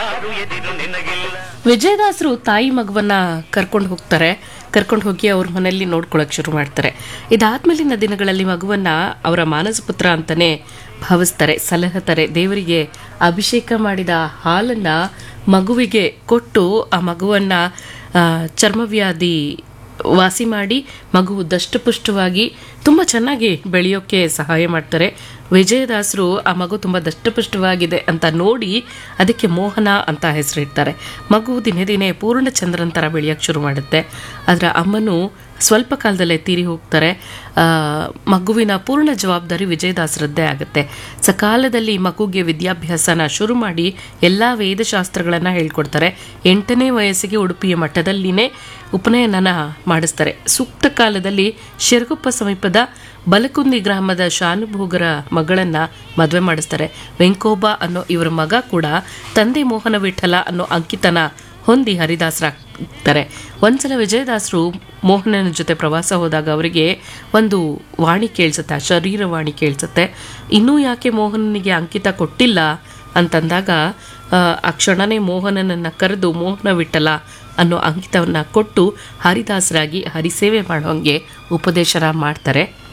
ಯಾರು ಎದಿರು ನಿನಗಿಲ್ಲ ವಿಜಯದಾಸರು ತಾಯಿ ಮಗುವನ್ನ ಕರ್ಕೊಂಡು ಹೋಗ್ತಾರೆ ಕರ್ಕೊಂಡು ಹೋಗಿ ಅವ್ರ ಮನೆಯಲ್ಲಿ ನೋಡ್ಕೊಳಕ್ ಶುರು ಮಾಡ್ತಾರೆ ಇದಾದ್ಮೇಲಿನ ದಿನಗಳಲ್ಲಿ ಮಗುವನ್ನ ಅವರ ಮಾನಸ ಪುತ್ರ ಅಂತಾನೆ ಭಾವಿಸ್ತಾರೆ ಸಲಹುತ್ತಾರೆ ದೇವರಿಗೆ ಅಭಿಷೇಕ ಮಾಡಿದ ಹಾಲನ್ನ ಮಗುವಿಗೆ ಕೊಟ್ಟು ಆ ಮಗುವನ್ನ ಆ, ಚರ್ಮವ್ಯಾಧಿ ವಾಸಿ ಮಾಡಿ ಮಗು ದಷ್ಟಪುಷ್ಟವಾಗಿ ತುಂಬ ಚೆನ್ನಾಗಿ ಬೆಳೆಯೋಕ್ಕೆ ಸಹಾಯ ಮಾಡ್ತಾರೆ ವಿಜಯದಾಸರು ಆ ಮಗು ತುಂಬ ದಷ್ಟಪುಷ್ಟವಾಗಿದೆ ಅಂತ ನೋಡಿ ಅದಕ್ಕೆ ಮೋಹನ ಅಂತ ಹೆಸರಿಡ್ತಾರೆ ಮಗು ದಿನೇ ದಿನೇ ಪೂರ್ಣ ಚಂದ್ರನ್ ಥರ ಬೆಳೆಯೋಕ್ಕೆ ಶುರು ಮಾಡುತ್ತೆ ಅದರ ಅಮ್ಮನು ಸ್ವಲ್ಪ ಕಾಲದಲ್ಲೇ ತೀರಿ ಹೋಗ್ತಾರೆ ಆ, ಮಗುವಿನ ಪೂರ್ಣ ಜವಾಬ್ದಾರಿ ವಿಜಯದಾಸರದ್ದೇ ಆಗುತ್ತೆ ಸಕಾಲದಲ್ಲಿ ಮಗುಗೆ ವಿದ್ಯಾಭ್ಯಾಸನ ಶುರು ಮಾಡಿ ಎಲ್ಲ ವೇದಶಾಸ್ತ್ರಗಳನ್ನು ಹೇಳ್ಕೊಡ್ತಾರೆ ಎಂಟನೇ ವಯಸ್ಸಿಗೆ ಉಡುಪಿಯ ಮಠದಲ್ಲಿನೇ ಉಪನಯನನ ಮಾಡಿಸ್ತಾರೆ ಸೂಕ್ತ ಕಾಲದಲ್ಲಿ ಶಿರಗುಪ್ಪ ಸಮೀಪದ ಬಲಕುಂದಿ ಗ್ರಾಮದ ಶಾನುಭೋಗರ ಮಗಳನ್ನ ಮದುವೆ ಮಾಡಿಸ್ತಾರೆ ವೆಂಕೋಬ ಅನ್ನೋ ಇವರ ಮಗ ಕೂಡ ತಂದೆ ಮೋಹನ ವಿಠಲ ಅನ್ನೋ ಅಂಕಿತನ ಹೊಂದಿ ಹರಿದಾಸರಾಗ್ತಾರೆ ಒಂದ್ಸಲ ವಿಜಯದಾಸರು ಮೋಹನನ ಜೊತೆ ಪ್ರವಾಸ ಹೋದಾಗ ಅವರಿಗೆ ಒಂದು ವಾಣಿ ಕೇಳಿಸುತ್ತೆ ಆ ಶರೀರವಾಣಿ ಕೇಳಿಸುತ್ತೆ ಇನ್ನೂ ಯಾಕೆ ಮೋಹನನಿಗೆ ಅಂಕಿತ ಕೊಟ್ಟಿಲ್ಲ ಅಂತಂದಾಗ ಆ, ಆ ಕ್ಷಣನೇ ಮೋಹನನನ್ನು ಕರೆದು ಮೋಹನ ವಿಠಲ ಅನ್ನೋ ಅಂಕಿತವನ್ನು ಕೊಟ್ಟು ಹರಿದಾಸರಾಗಿ ಹರಿಸೇವೆ ಮಾಡೋಂಗೆ ಉಪದೇಶನ ಮಾಡ್ತಾರೆ